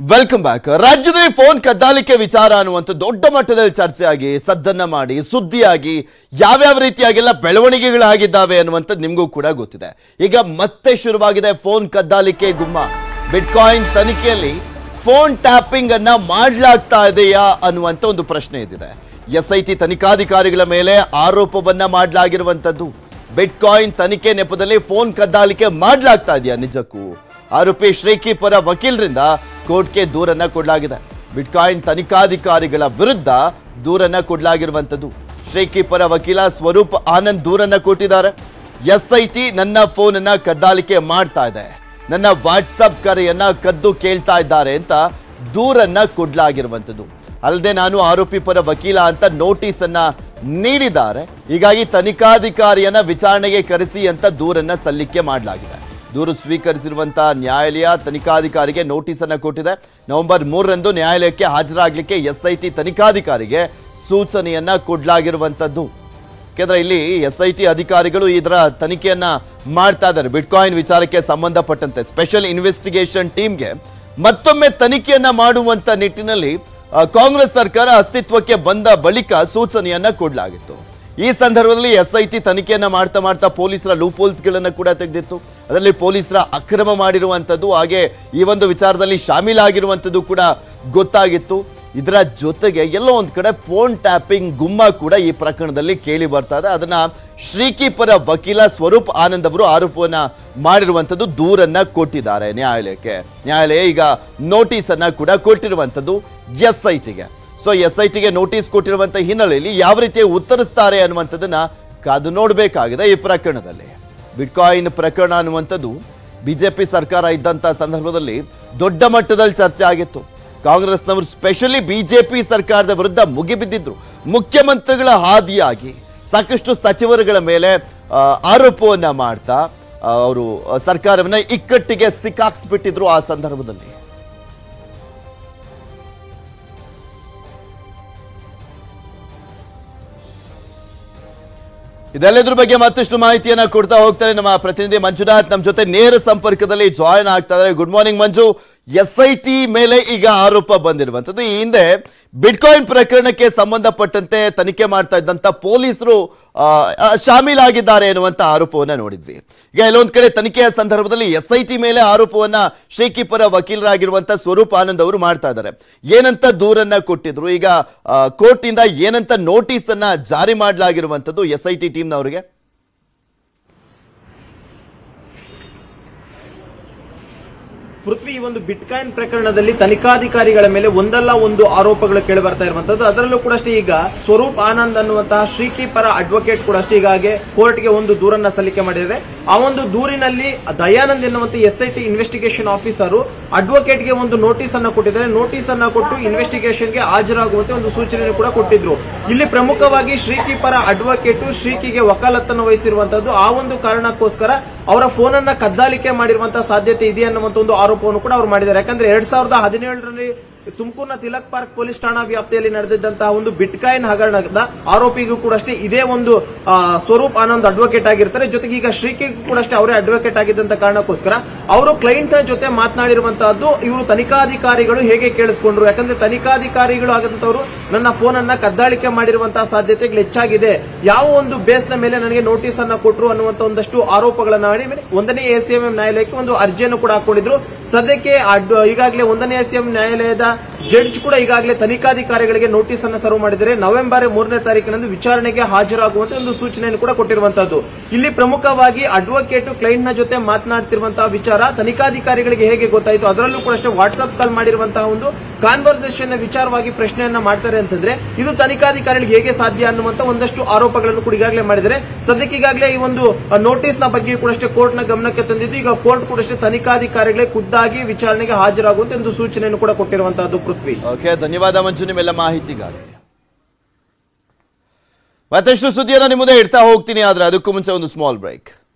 welcome back ರಾಜ್ಯದಲ್ಲಿ phone ಕದ್ದಾಲಿಕೆ ವಿಚಾರ ಅನ್ನುವಂಥ ದೊಡ್ಡ ಮಟ್ಟದಲ್ಲಿ ಚರ್ಚೆ ಆಗಿ ಸದ್ದನ್ನ ಮಾಡಿ ಸುದ್ದಿಯಾಗಿ ಯಾವ್ಯಾವ ರೀತಿಯಾಗೆಲ್ಲ ಬೆಳವಣಿಗೆಗಳಾಗಿದ್ದಾವೆ ಅನ್ನುವಂಥದ್ದು ನಿಮಗೂ ಕೂಡ ಗೊತ್ತಿದೆ ಈಗ ಮತ್ತೆ ಶುರುವಾಗಿದೆ ಫೋನ್ ಕದ್ದಾಲಿಕೆ ಗುಮ್ಮ ಬಿಟ್ಕಾಯಿನ್ ತನಿಖೆಯಲ್ಲಿ ಫೋನ್ ಟ್ಯಾಪಿಂಗ್ ಅನ್ನ ಮಾಡಲಾಗ್ತಾ ಇದೆಯಾ ಅನ್ನುವಂಥ ಒಂದು ಪ್ರಶ್ನೆ ಇದ್ದಿದೆ ಎಸ್ ಐ ಟಿ ತನಿಖಾಧಿಕಾರಿಗಳ ಮೇಲೆ ಆರೋಪವನ್ನ ಮಾಡಲಾಗಿರುವಂಥದ್ದು ಬಿಟ್ಕಾಯಿನ್ ತನಿಖೆ ನೆಪದಲ್ಲಿ ಫೋನ್ ಕದ್ದಾಲಿಕೆ ಮಾಡಲಾಗ್ತಾ ಇದೆಯಾ ನಿಜಕ್ಕೂ ಆರೋಪಿ ಶ್ರೀಕಿ ಪರ ವಕೀಲರಿಂದ ಕೋರ್ಟ್ಗೆ ದೂರನ್ನ ಕೊಡಲಾಗಿದೆ ಬಿಟ್ಕಾಯಿನ್ ತನಿಖಾಧಿಕಾರಿಗಳ ವಿರುದ್ಧ ದೂರನ್ನ ಕೊಡಲಾಗಿರುವಂಥದ್ದು ಶ್ರೀಕಿ ಪರ ವಕೀಲ ಸ್ವರೂಪ್ ಆನಂದ್ ದೂರನ್ನ ಕೊಟ್ಟಿದ್ದಾರೆ ಎಸ್ ಐ ಟಿ ನನ್ನ ಫೋನನ್ನ ಕದ್ದಾಲಿಕೆ ಮಾಡ್ತಾ ಇದೆ ನನ್ನ ವಾಟ್ಸಪ್ ಕರೆಯನ್ನ ಕದ್ದು ಕೇಳ್ತಾ ಇದ್ದಾರೆ ಅಂತ ದೂರನ್ನ ಕೊಡ್ಲಾಗಿರುವಂಥದ್ದು ಅಲ್ಲದೆ ನಾನು ಆರೋಪಿ ಪರ ವಕೀಲ ಅಂತ ನೋಟಿಸ್ ಅನ್ನ ನೀಡಿದ್ದಾರೆ ಹೀಗಾಗಿ ತನಿಖಾಧಿಕಾರಿಯನ್ನ ವಿಚಾರಣೆಗೆ ಕರೆಸಿ ಅಂತ ದೂರನ್ನ ಸಲ್ಲಿಕೆ ಮಾಡಲಾಗಿದೆ ದೂರು ಸ್ವೀಕರಿಸಿರುವಂತಹ ನ್ಯಾಯಾಲಯ ತನಿಖಾಧಿಕಾರಿಗೆ ನೋಟಿಸ್ ಅನ್ನ ಕೊಟ್ಟಿದೆ ನವೆಂಬರ್ ಮೂರರಂದು ನ್ಯಾಯಾಲಯಕ್ಕೆ ಹಾಜರಾಗಲಿಕ್ಕೆ ಎಸ್ ಐ ಟಿ ತನಿಖಾಧಿಕಾರಿಗೆ ಸೂಚನೆಯನ್ನ ಕೊಡ್ಲಾಗಿರುವಂತದ್ದು ಯಾಕೆಂದ್ರೆ ಇಲ್ಲಿ ಎಸ್ ಐ ಟಿ ಅಧಿಕಾರಿಗಳು ಇದರ ತನಿಖೆಯನ್ನ ಮಾಡ್ತಾ ಇದ್ದಾರೆ ಬಿಟ್ಕಾಯಿನ್ ವಿಚಾರಕ್ಕೆ ಸಂಬಂಧಪಟ್ಟಂತೆ ಸ್ಪೆಷಲ್ ಇನ್ವೆಸ್ಟಿಗೇಷನ್ ಟೀಮ್ಗೆ ಮತ್ತೊಮ್ಮೆ ತನಿಖೆಯನ್ನ ಮಾಡುವಂತ ನಿಟ್ಟಿನಲ್ಲಿ ಆ, ಕಾಂಗ್ರೆಸ್ ಸರ್ಕಾರ ಅಸ್ತಿತ್ವಕ್ಕೆ ಬಂದ ಬಳಿಕ ಸೂಚನೆಯನ್ನ ಕೊಡಲಾಗಿತ್ತು ಈ ಸಂದರ್ಭದಲ್ಲಿ ಎಸ್ ಐ ಟಿ ತನಿಖೆಯನ್ನ ಮಾಡ್ತಾ ಮಾಡ್ತಾ ಪೊಲೀಸರ ಲೂಪೋಲ್ಸ್ ಗಳನ್ನ ಕೂಡ ತೆಗೆದಿತ್ತು ಅದರಲ್ಲಿ ಪೊಲೀಸರ ಅಕ್ರಮ ಮಾಡಿರುವಂಥದ್ದು ಹಾಗೆ ಈ ಒಂದು ವಿಚಾರದಲ್ಲಿ ಶಾಮೀಲಾಗಿರುವಂಥದ್ದು ಕೂಡ ಗೊತ್ತಾಗಿತ್ತು ಇದರ ಜೊತೆಗೆ ಎಲ್ಲೋ ಒಂದ್ ಕಡೆ ಫೋನ್ ಟ್ಯಾಪಿಂಗ್ ಗುಮ್ಮ ಕೂಡ ಈ ಪ್ರಕರಣದಲ್ಲಿ ಕೇಳಿ ಬರ್ತಾ ಇದೆ ಅದನ್ನ ಶ್ರೀಕಿ ಪರ ವಕೀಲ ಸ್ವರೂಪ್ ಆನಂದ್ ಅವರು ಆರೋಪವನ್ನ ಮಾಡಿರುವಂಥದ್ದು ದೂರನ್ನ ಕೊಟ್ಟಿದ್ದಾರೆ ನ್ಯಾಯಾಲಯಕ್ಕೆ ನ್ಯಾಯಾಲಯ ಈಗ ನೋಟಿಸ್ ಅನ್ನ ಕೂಡ ಕೊಟ್ಟಿರುವಂಥದ್ದು ಎಸ್ ಐ ಟಿಗೆ ಸೊ ಎಸ್ ಐ ಟಿಗೆ ನೋಟಿಸ್ ಕೊಟ್ಟಿರುವಂತ ಹಿನ್ನೆಲೆಯಲ್ಲಿ ಯಾವ ರೀತಿ ಉತ್ತರಿಸ್ತಾರೆ ಅನ್ನುವಂಥದ್ದನ್ನ ಕಾದು ನೋಡಬೇಕಾಗಿದೆ ಈ ಪ್ರಕರಣದಲ್ಲಿ ಬಿಟ್ಕಾಯಿನ್ ಪ್ರಕರಣ ಅನ್ನುವಂಥದ್ದು ಬಿಜೆಪಿ ಸರ್ಕಾರ ಇದ್ದಂತ ಸಂದರ್ಭದಲ್ಲಿ ದೊಡ್ಡ ಮಟ್ಟದಲ್ಲಿ ಚರ್ಚೆ ಆಗಿತ್ತು ಕಾಂಗ್ರೆಸ್ನವರು ಸ್ಪೆಷಲಿ ಬಿಜೆಪಿ ಸರ್ಕಾರದ ವಿರುದ್ಧ ಮುಗಿಬಿದ್ದಿದ್ರು ಮುಖ್ಯಮಂತ್ರಿಗಳ ಹಾದಿಯಾಗಿ ಸಾಕಷ್ಟು ಸಚಿವರುಗಳ ಮೇಲೆ ಆ, ಆರೋಪವನ್ನ ಮಾಡ್ತಾ ಅವರು ಸರ್ಕಾರವನ್ನ ಇಕ್ಕಟ್ಟಿಗೆ ಸಿಕ್ಕಾಕ್ಸ್ಬಿಟ್ಟಿದ್ರು ಆ ಸಂದರ್ಭದಲ್ಲಿ ಇದೆಲ್ಲದ್ರ ಬಗ್ಗೆ ಮತ್ತಷ್ಟು ಮಾಹಿತಿಯನ್ನ ಕೊಡ್ತಾ ಹೋಗ್ತಾರೆ ನಮ್ಮ ಪ್ರತಿನಿಧಿ ಮಂಜುನಾಥ್ ನಮ್ಮ ಜೊತೆ ನೇರ ಸಂಪರ್ಕದಲ್ಲಿ ಜಾಯಿನ್ ಆಗ್ತಾ ಇದ್ದಾರೆ good morning Manju S I T ಮೇಲೆ ಈಗ ಆರೋಪ ಬಂದಿರುವಂತದ್ದು ಈ ಹಿಂದೆ ಬಿಟ್ಕಾಯಿನ್ ಪ್ರಕರಣಕ್ಕೆ ಸಂಬಂಧಪಟ್ಟಂತೆ ತನಿಖೆ ಮಾಡ್ತಾ ಇದ್ದಂತ ಪೊಲೀಸರು ಆ, ಆ, ಶಾಮೀಲಾಗಿದ್ದಾರೆ ಎನ್ನುವಂತ ಆರೋಪವನ್ನ ನೋಡಿದ್ವಿ ಈಗ ಎಲ್ಲೊಂದ್ ಕಡೆ ತನಿಖೆಯ ಸಂದರ್ಭದಲ್ಲಿ ಎಸ್ ಐ ಟಿ ಮೇಲೆ ಆರೋಪವನ್ನ ಶ್ರೀಕಿ ಪರ ವಕೀಲರಾಗಿರುವಂತ ಸ್ವರೂಪ್ ಆನಂದ್ ಅವರು ಮಾಡ್ತಾ ಇದ್ದಾರೆ ಏನಂತ ದೂರನ್ನ ಕೊಟ್ಟಿದ್ರು ಈಗ ಕೋರ್ಟ್ ಇಂದ ಏನಂತ ನೋಟಿಸ್ ಅನ್ನ ಜಾರಿ ಮಾಡಲಾಗಿರುವಂತದ್ದು ಎಸ್ ಐ ಟಿ ಟೀಮ್ನವರಿಗೆ ಪೃಥ್ವಿ ಈ ಒಂದು ಬಿಟ್ಕಾಯಿನ್ ಪ್ರಕರಣದಲ್ಲಿ ತನಿಖಾಧಿಕಾರಿಗಳ ಮೇಲೆ ಒಂದಲ್ಲ ಒಂದು ಆರೋಪಗಳು ಕೇಳಿ ಬರ್ತಾ ಇರುವಂತದ್ದು ಅದರಲ್ಲೂ ಕೂಡ ಅಷ್ಟೇ ಈಗ ಸ್ವರೂಪ್ ಆನಂದ್ ಅನ್ನುವಂತಹ ಶ್ರೀಕಿ ಪರ ಅಡ್ವೊಕೇಟ್ ಕೂಡ ಅಷ್ಟೇ ಈಗಾಗೆ ಕೋರ್ಟ್ಗೆ ಒಂದು ದೂರನ್ನ ಸಲ್ಲಿಕೆ ಮಾಡಿದ್ದಾರೆ ಆ ಒಂದು ದೂರಿನಲ್ಲಿ ದಯಾನಂದ್ ಎನ್ನುವಂತ S I T investigation officer ಅಡ್ವೊಕೇಟ್ಗೆ ಒಂದು ನೋಟಿಸ್ ಅನ್ನ ಕೊಟ್ಟಿದ್ದಾರೆ ನೋಟಿಸ್ ಅನ್ನ ಕೊಟ್ಟು ಇನ್ವೆಸ್ಟಿಗೇಷನ್ಗೆ ಹಾಜರಾಗುವಂತೆ ಒಂದು ಸೂಚನೆ ಕೂಡ ಕೊಟ್ಟಿದ್ರು ಇಲ್ಲಿ ಪ್ರಮುಖವಾಗಿ ಶ್ರೀಕಿ ಪರ ಅಡ್ವೊಕೇಟ್ ಶ್ರೀಕಿಗೆ ವಕಾಲತ್ತನ್ನು ವಹಿಸಿರುವಂತದ್ದು ಆ ಒಂದು ಕಾರಣಕ್ಕೋಸ್ಕರ ಅವರ ಫೋನ್ ಅನ್ನ ಕದ್ದಾಲಿಕೆ ಮಾಡಿರುವಂತಹ ಸಾಧ್ಯತೆ ಇದೆ ಅನ್ನುವಂತ ಒಂದು ಆರೋಪವನ್ನು ಕೂಡ ಅವರು ಮಾಡಿದ್ದಾರೆ ಯಾಕಂದ್ರೆ ಎರಡ್ ಸಾವಿರದ ಹದಿನೇಳರಲ್ಲಿ ತುಮಕೂರಿನ ತಿಲಕ್ ಪಾರ್ಕ್ ಪೊಲೀಸ್ ಠಾಣಾ ವ್ಯಾಪ್ತಿಯಲ್ಲಿ ನಡೆದಿದ್ದಂತಹ ಒಂದು ಬಿಟ್ಕಾಯಿನ್ ಹಗರಣದ ಆರೋಪಿಗೂ ಕೂಡ ಅಷ್ಟೇ ಇದೇ ಒಂದು ಆ, ಸ್ವರೂಪ್ ಆನಂದ್ ಅಡ್ವೊಕೇಟ್ ಆಗಿರ್ತಾರೆ ಜೊತೆಗೆ ಈಗ ಶ್ರೀಕಿಗೂ ಕೂಡ ಅಷ್ಟೇ ಅವರೇ ಅಡ್ವೊಕೇಟ್ ಆಗಿದ್ದಂತ ಕಾರಣಕ್ಕೋಸ್ಕರ ಅವರು ಕ್ಲೈಂಟ್ ನ ಜೊತೆ ಮಾತನಾಡಿರುವಂತಹದ್ದು ಇವರು ತನಿಖಾಧಿಕಾರಿಗಳು ಹೇಗೆ ಕೇಳಿಸ್ಕೊಂಡ್ರು ಯಾಕಂದ್ರೆ ತನಿಖಾಧಿಕಾರಿಗಳು ಆಗಂತವರು ನನ್ನ ಫೋನ್ ಅನ್ನ ಕದ್ದಾಳಿಕೆ ಮಾಡಿರುವಂತಹ ಸಾಧ್ಯತೆಗಳು ಹೆಚ್ಚಾಗಿದೆ ಯಾವ ಒಂದು ಬೇಸ್ ನ ಮೇಲೆ ನನಗೆ ನೋಟಿಸ್ ಅನ್ನ ಕೊಟ್ಟರು ಅನ್ನುವಂತ ಒಂದಷ್ಟು ಆರೋಪಗಳನ್ನ ಮಾಡಿ ಮೇಲೆ ಒಂದನೇ ಎಸಿಎಂಎಂ ನ್ಯಾಯಾಲಯಕ್ಕೆ ಒಂದು ಅರ್ಜಿಯನ್ನು ಕೂಡ ಹಾಕೊಂಡಿದ್ರು ಸದ್ಯಕ್ಕೆ ಅಡ್- ಈಗಾಗಲೇ ಒಂದನೇ ಎಸಿಎಂ ನ್ಯಾಯಾಲಯದ ಜಡ್ಜ್ ಕೂಡ ಈಗಾಗಲೇ ತನಿಖಾಧಿಕಾರಿಗಳಿಗೆ ನೋಟಿಸ್ ಅನ್ನು ಸರ್ವ್ ಮಾಡಿದರೆ ನವೆಂಬರ್ ಮೂರನೇ ತಾರೀಕಿನಂದು ವಿಚಾರಣೆಗೆ ಹಾಜರಾಗುವಂತೆ ಒಂದು ಸೂಚನೆಯನ್ನು ಕೂಡ ಕೊಟ್ಟಿರುವಂತದ್ದು ಇಲ್ಲಿ ಪ್ರಮುಖವಾಗಿ ಅಡ್ವೊಕೇಟ್ ಕ್ಲೈಂಟ್ ನ ಜೊತೆ ಮಾತನಾಡ್ತಿರುವಂತಹ ವಿಚಾರ ತನಿಖಾಧಿಕಾರಿಗಳಿಗೆ ಹೇಗೆ ಗೊತ್ತಾಯಿತು ಅದರಲ್ಲೂ ಕೂಡ ಅಷ್ಟೇ ವಾಟ್ಸ್ಆಪ್ ಕಾಲ್ ಮಾಡಿರುವಂತಹ ಒಂದು ಕಾನ್ವರ್ಸೇಷನ್ ವಿಚಾರವಾಗಿ ಪ್ರಶ್ನೆಯನ್ನ ಮಾಡ್ತಾರೆ ಅಂತಂದ್ರೆ ಇದು ತನಿಖಾಧಿಕಾರಿಗಳಿಗೆ ಹೇಗೆ ಸಾಧ್ಯ ಅನ್ನುವಂತ ಒಂದಷ್ಟು ಆರೋಪಗಳನ್ನು ಕೂಡ ಈಗಾಗಲೇ ಮಾಡಿದರೆ ಸದ್ಯಕ್ಕೆ ಈಗಾಗಲೇ ಈ ಒಂದು ನೋಟಿಸ್ ನ ಬಗ್ಗೆ ಕೂಡ ಅಷ್ಟೇ ಕೋರ್ಟ್ ನ ಗಮನಕ್ಕೆ ತಂದಿದ್ದು ಈಗ ಕೋರ್ಟ್ ಕೂಡ ಅಷ್ಟೇ ತನಿಖಾಧಿಕಾರಿಗಳೇ ಖುದ್ದಾಗಿ ವಿಚಾರಣೆಗೆ ಹಾಜರಾಗುವಂತೆ ಒಂದು ಸೂಚನೆಯನ್ನು ಕೂಡ ಕೊಟ್ಟಿರುವಂತಹದ್ದು ಪೃಥ್ವಿ ಓಕೆ ಧನ್ಯವಾದ ಮಂಜು ನಿಮ್ಮೆಲ್ಲ ಮಾಹಿತಿಗಾಗಿ ಮತ್ತಷ್ಟು ಸುದ್ದಿಯನ್ನ ನಿಮ್ಮ ಮುಂದೆ ಇಡ್ತಾ ಹೋಗ್ತೀನಿ ಆದ್ರೆ ಅದಕ್ಕೂ ಮುಂಚೆ ಒಂದು ಸ್ಮಾಲ್ ಬ್ರೇಕ್